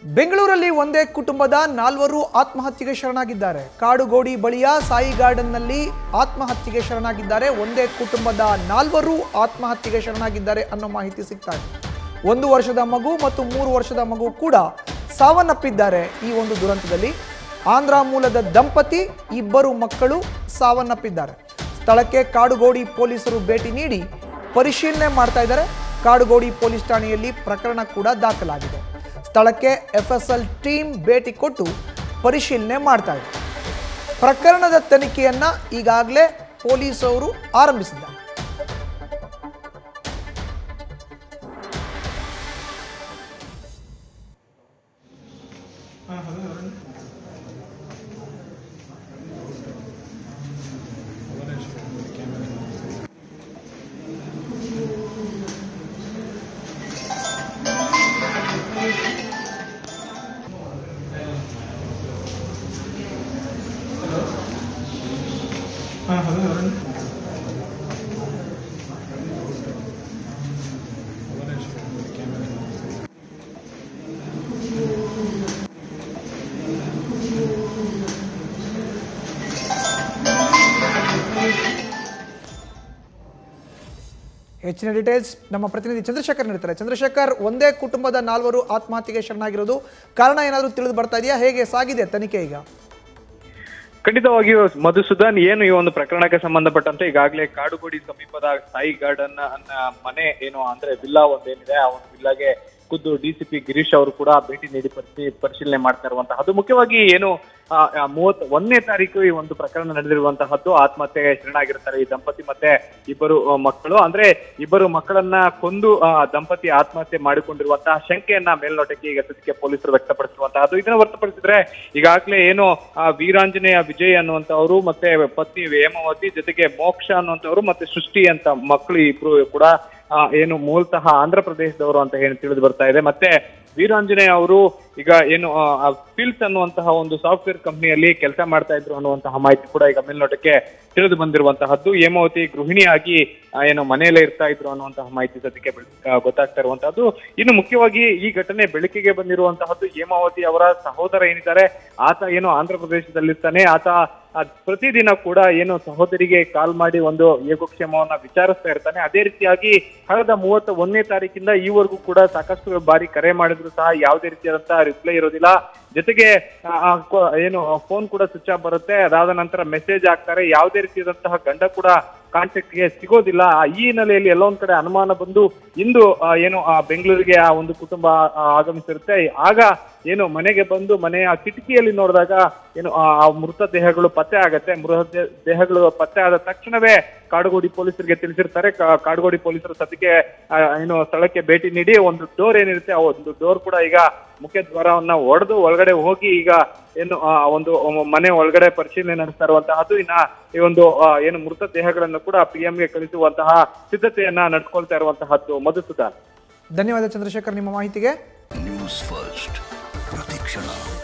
ಬೆಂಗಳೂರಲ್ಲಿ ಒಂದೇ ಕುಟುಂಬದ ನಾಲ್ವರು ಆತ್ಮಹತ್ಯೆಗೆ ಶರಣಾಗಿದ್ದಾರೆ ಕಾಡುಗೋಡಿ ಬಳಿಯ ಸಾಯಿ ಗಾರ್ಡನ್ನಲ್ಲಿ ಆತ್ಮಹತ್ಯೆಗೆ ಶರಣಾಗಿದ್ದಾರೆ ಒಂದೇ ಕುಟುಂಬದ ನಾಲ್ವರು ಆತ್ಮಹತ್ಯೆಗೆ ಶರಣಾಗಿದ್ದಾರೆ ಅನ್ನೋ ಮಾಹಿತಿ ಸಿಗ್ತಾ ಇದೆ ಒಂದು ವರ್ಷದ ಮಗು ಮತ್ತು ಮೂರು ವರ್ಷದ ಮಗು ಕೂಡ ಸಾವನ್ನಪ್ಪಿದ್ದಾರೆ ಈ ಒಂದು ದುರಂತದಲ್ಲಿ ಆಂಧ್ರ ಮೂಲದ ದಂಪತಿ ಇಬ್ಬರು ಮಕ್ಕಳು ಸಾವನ್ನಪ್ಪಿದ್ದಾರೆ ಸ್ಥಳಕ್ಕೆ ಕಾಡುಗೋಡಿ ಪೊಲೀಸರು ಭೇಟಿ ನೀಡಿ ಪರಿಶೀಲನೆ ಮಾಡ್ತಾ ಇದ್ದಾರೆ ಕಾಡುಗೋಡಿ ಪೊಲೀಸ್ ಠಾಣೆಯಲ್ಲಿ ಪ್ರಕರಣ ಕೂಡ ದಾಖಲಾಗಿದೆ ಸ್ಥಳಕ್ಕೆ ಎಫ್ಎಸ್ಎಲ್ ಟೀಮ್ ಭೇಟಿ ಕೊಟ್ಟು ಪರಿಶೀಲನೆ ಮಾಡ್ತಾ ಇದೆ ಪ್ರಕರಣದ ತನಿಖೆಯನ್ನ ಈಗಾಗಲೇ ಪೊಲೀಸರು ಆರಂಭಿಸಿದ್ದಾರೆ ಹೆಚ್ಚಿನ ಡೀಟೇಲ್ಸ್ ನಮ್ಮ ಪ್ರತಿನಿಧಿ ಚಂದ್ರಶೇಖರ್ ನೀಡ್ತಾರೆ ಚಂದ್ರಶೇಖರ್ ಒಂದೇ ಕುಟುಂಬದ ನಾಲ್ವರು ಆತ್ಮಹತ್ಯೆಗೆ ಶರಣಾಗಿರೋದು ಕಾರಣ ಏನಾದರೂ ತಿಳಿದು ಬರ್ತಾ ಇದೆಯಾ ಹೇಗೆ ಸಾಗಿದೆ ತನಿಖೆ ಈಗ ಖಂಡಿತವಾಗಿಯೂ ಮಧುಸೂದನ್ ಏನು ಈ ಒಂದು ಪ್ರಕರಣಕ್ಕೆ ಸಂಬಂಧಪಟ್ಟಂತೆ ಈಗಾಗಲೇ ಕಾಡುಗೋಡಿ ಸಮೀಪದ ಸಾಯಿ ಗಾರ್ಡನ್ ಅನ್ನ ಮನೆ ಏನು ಅಂದ್ರೆ ವಿಲ್ಲಾ ಒಂದೇನಿದೆ ಆ ಒಂದು ವಿಲ್ಲಾಗೆ ಖುದ್ದು ಡಿಸಿಪಿ ಗಿರೀಶ್ ಅವರು ಕೂಡ ಭೇಟಿ ನೀಡಿ ಪರಿಶೀ ಪರಿಶೀಲನೆ ಮಾಡ್ತಾ ಇರುವಂತಹದ್ದು ಮುಖ್ಯವಾಗಿ ಏನು ಆ, ಆ, ಮೂವತ್ ಒಂದನೇ ತಾರೀಕು ಈ ಒಂದು ಪ್ರಕರಣ ನಡೆದಿರುವಂತಹದ್ದು ಆತ್ಮಹತ್ಯೆಗೆ ಶರಣಾಗಿರ್ತಾರೆ ಈ ದಂಪತಿ ಮತ್ತೆ ಇಬ್ಬರು ಆ, ಮಕ್ಕಳು ಅಂದ್ರೆ ಇಬ್ಬರು ಮಕ್ಕಳನ್ನ ಕೊಂದು ಆ, ದಂಪತಿ ಆತ್ಮಹತ್ಯೆ ಮಾಡಿಕೊಂಡಿರುವಂತಹ ಶಂಕೆಯನ್ನ ಮೇಲ್ನೋಟಕ್ಕೆ ಈಗ ಸದ್ಯಕ್ಕೆ ಪೊಲೀಸರು ವ್ಯಕ್ತಪಡಿಸಿರುವಂತಹದ್ದು ಇದನ್ನ ಹೊರತುಪಡಿಸಿದ್ರೆ ಈಗಾಗಲೇ ಏನು ಆ, ವೀರಾಂಜನೇಯ ವಿಜಯ್ ಅನ್ನುವಂತವರು ಮತ್ತೆ ಪತ್ನಿ ಹೇಮಾವತಿ ಜೊತೆಗೆ ಮೋಕ್ಷ ಅನ್ನುವಂಥವ್ರು ಮತ್ತೆ ಸೃಷ್ಟಿ ಅಂತ ಮಕ್ಕಳು ಇಬ್ರು ಕೂಡ ಆ, ಏನು ಮೂಲತಃ ಆಂಧ್ರ ಪ್ರದೇಶದವರು ಅಂತ ಹೇಳಿ ತಿಳಿದು ಬರ್ತಾ ಇದೆ ಮತ್ತೆ ವೀರಾಂಜನೇಯ ಅವರು ಈಗ ಏನು ಫಿಲ್ಸ್ ಅನ್ನುವಂತಹ ಒಂದು ಸಾಫ್ಟ್ವೇರ್ ಕಂಪನಿಯಲ್ಲಿ ಕೆಲಸ ಮಾಡ್ತಾ ಇದ್ರು ಅನ್ನುವಂತಹ ಮಾಹಿತಿ ಕೂಡ ಈಗ ಮೇಲ್ನೋಟಕ್ಕೆ ತಿಳಿದು ಬಂದಿರುವಂತಹದ್ದು ಹೇಮಾವತಿ ಗೃಹಿಣಿಯಾಗಿ ಆ, ಏನು ಮನೆಯಲ್ಲೇ ಇರ್ತಾ ಇದ್ರು ಅನ್ನುವಂತಹ ಮಾಹಿತಿ ಸದ್ಯಕ್ಕೆ ಬೆಳ್- ಆ, ಗೊತ್ತಾಗ್ತಾ ಇರುವಂತಹದ್ದು ಇನ್ನು ಮುಖ್ಯವಾಗಿ ಈ ಘಟನೆ ಬೆಳಕಿಗೆ ಬಂದಿರುವಂತಹದ್ದು ಹೇಮಾವತಿ ಅವರ ಸಹೋದರ ಏನಿದ್ದಾರೆ ಆತ ಏನು ಆಂಧ್ರ ಪ್ರದೇಶದಲ್ಲಿರ್ತಾನೆ ಆತ ಆ, ಪ್ರತಿದಿನ ಕೂಡ ಏನು ಸಹೋದರಿಗೆ ಕಾಲ್ ಮಾಡಿ ಒಂದು ಯೋಗಕ್ಷೇಮವನ್ನ ವಿಚಾರಿಸ್ತಾ ಇರ್ತಾನೆ ಅದೇ ರೀತಿಯಾಗಿ ಕಳೆದ ಮೂವತ್ತ ಒಂದನೇ ತಾರೀಕಿಂದ ಈವರೆಗೂ ಕೂಡ ಸಾಕಷ್ಟು ಬಾರಿ ಕರೆ ಮಾಡಿದ್ರು ಸಹ ಯಾವುದೇ ರೀತಿಯಾದಂತಹ ರಿಪ್ಲೈ ಇರೋದಿಲ್ಲ ಜೊತೆಗೆ ಆ, ಆ, ಕೊ- ಏನು ಫೋನ್ ಕೂಡ ಸ್ವಿಚ್ ಆಫ್ ಬರುತ್ತೆ ಅದಾದ ನಂತರ ಮೆಸೇಜ್ ಹಾಕ್ತಾರೆ ಯಾವುದೇ ರೀತಿಯಾದಂತಹ ಗಂಡ ಕೂಡ ಕಾಂಟ್ಯಾಕ್ಟ್ ಗೆ ಸಿಗೋದಿಲ್ಲ ಆ, ಈ ಹಿನ್ನೆಲೆಯಲ್ಲಿ ಎಲ್ಲೋ ಒಂದ್ ಕಡೆ ಅನುಮಾನ ಬಂದು ಇಂದು ಆ, ಏನು ಆ ಬೆಂಗಳೂರಿಗೆ ಆ ಒಂದು ಕುಟುಂಬ ಆ, ಆಗಮಿಸಿರುತ್ತೆ ಆಗ ಏನು ಮನೆಗೆ ಬಂದು ಮನೆಯ ಕಿಟಕಿಯಲ್ಲಿ ನೋಡಿದಾಗ ಏನು ಆ ಆ ಮೃತ ದೇಹಗಳು ಪತ್ತೆ ಆಗತ್ತೆ ಮೃತ ದೇ- ದೇಹಗಳು ಪತ್ತೆ ಆದ ತಕ್ಷಣವೇ ಕಾಡುಗೋಡಿ ಪೊಲೀಸರಿಗೆ ತಿಳಿಸಿರ್ತಾರೆ ಕಾ- ಕಾಡುಗೋಡಿ ಪೊಲೀಸರು ಸದ್ಯಕ್ಕೆ ಆ, ಏನು ಸ್ಥಳಕ್ಕೆ ಭೇಟಿ ನೀಡಿ ಒಂದು ಡೋರ್ ಏನಿರುತ್ತೆ ಆ ಒಂದು ಡೋರ್ ಕೂಡ ಈಗ ಮುಖ್ಯ ದ್ವಾರವನ್ನ ಒಡೆದು ಒಳಗಡೆ ಹೋಗಿ ಈಗ ಏನು ಆ ಒಂದು ಮನೆ ಒಳಗಡೆ ಪರಿಶೀಲನೆ ನಡೆಸ್ತಾ ಇರುವಂತಹದ್ದು ಇನ್ನ ಈ ಒಂದು ಆ, ಏನು ಮೃತ ದೇಹಗಳನ್ನು ಕೂಡ ಪಿಎಂಗೆ ಕಳಿಸುವಂತಹ ಸಿದ್ಧತೆಯನ್ನ ನಡೆಸ್ಕೊಳ್ತಾ ಇರುವಂತಹದ್ದು ಮಧುಸೂದನ್ ಧನ್ಯವಾದ ಚಂದ್ರಶೇಖರ್ ನಿಮ್ಮ ಮಾಹಿತಿಗೆ ನ್ಯೂಸ್ ಫಸ್ಟ್ ಪ್ರತಿಕ್ಷಣ